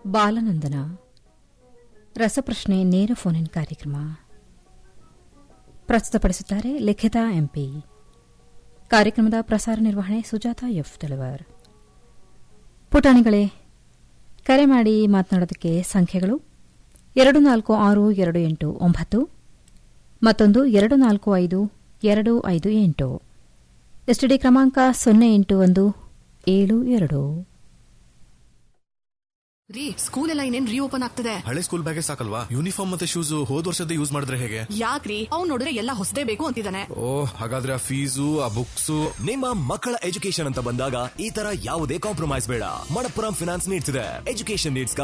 ಬಾಲನಂದನ ರಸಪ್ರಶ್ನೆ ನೇರ phone in ಕಾರ್ಯಕ್ರಮ ಪ್ರಸ್ತುತಪಡಿಸುತ್ತಾರೆ ಲಿಖಿತ ಎಂಪಿ ಕಾರ್ಯಕ್ರಮದ ಪ್ರಸಾರ ನಿರ್ವಹಣೆ ಸುಜಾತ ಎಫ್ ತಳವಾರ್ ಪುಟಾಣಿಗಳೇ ಕರೆ ಮಾಡಿ ಮಾತನಾಡೋದಕ್ಕೆ ಸಂಖ್ಯೆಗಳು ಎರಡು ನಾಲ್ಕು ಆರು ಎರಡು ಎಂಟು ಒಂಬತ್ತು ಮತ್ತೊಂದು ಎರಡು ನಾಲ್ಕು ಐದು ಎರಡು ಐದು ಎಂಟು ಎಸ್ಟಿಡಿ ಕ್ರಮಾಂಕ ಸೊನ್ನೆ ಎಂಟು ಒಂದು ಏಳು ಎರಡು ರೀ ಸ್ಕೂಲ್ ಎಲ್ಲ ಇನ್ನೇನ್ ರೀಓಪನ್ ಆಗ್ತದೆ ಹಳೆ ಸ್ಕೂಲ್ ಬ್ಯಾಗೇ ಸಾಕಲ್ವಾ ಯೂನಿಫಾರ್ಮ್ ಮತ್ತೆ ಶೂಸ್ ಹೋದ್ ವರ್ಷದ ಯೂಸ್ ಮಾಡಿದ್ರೆ ಹೇಗೆ ಯಾಕ್ರಿ ಅವ್ನ್ ನೋಡಿದ್ರೆ ಎಲ್ಲ ಹೊಸದೇ ಬೇಕು ಅಂತಿದ್ದಾನೆ ಓ ಹಾಗಾದ್ರೆ ಆ ಫೀಸು ಆ ಬುಕ್ಸು ನಿಮ್ಮ ಮಕ್ಕಳ ಎಜುಕೇಶನ್ ಅಂತ ಬಂದಾಗ ಈ ತರ ಯಾವುದೇ ಕಾಂಪ್ರಮೈಸ್ ಬೇಡ ಮಣಪ್ಪುರಂ ಫಿನಾನ್ಸ್ ನೀಡ್ಸ್ ಇದೆ ಎಜುಕೇಶನ್ ನೀಡ್ಸ್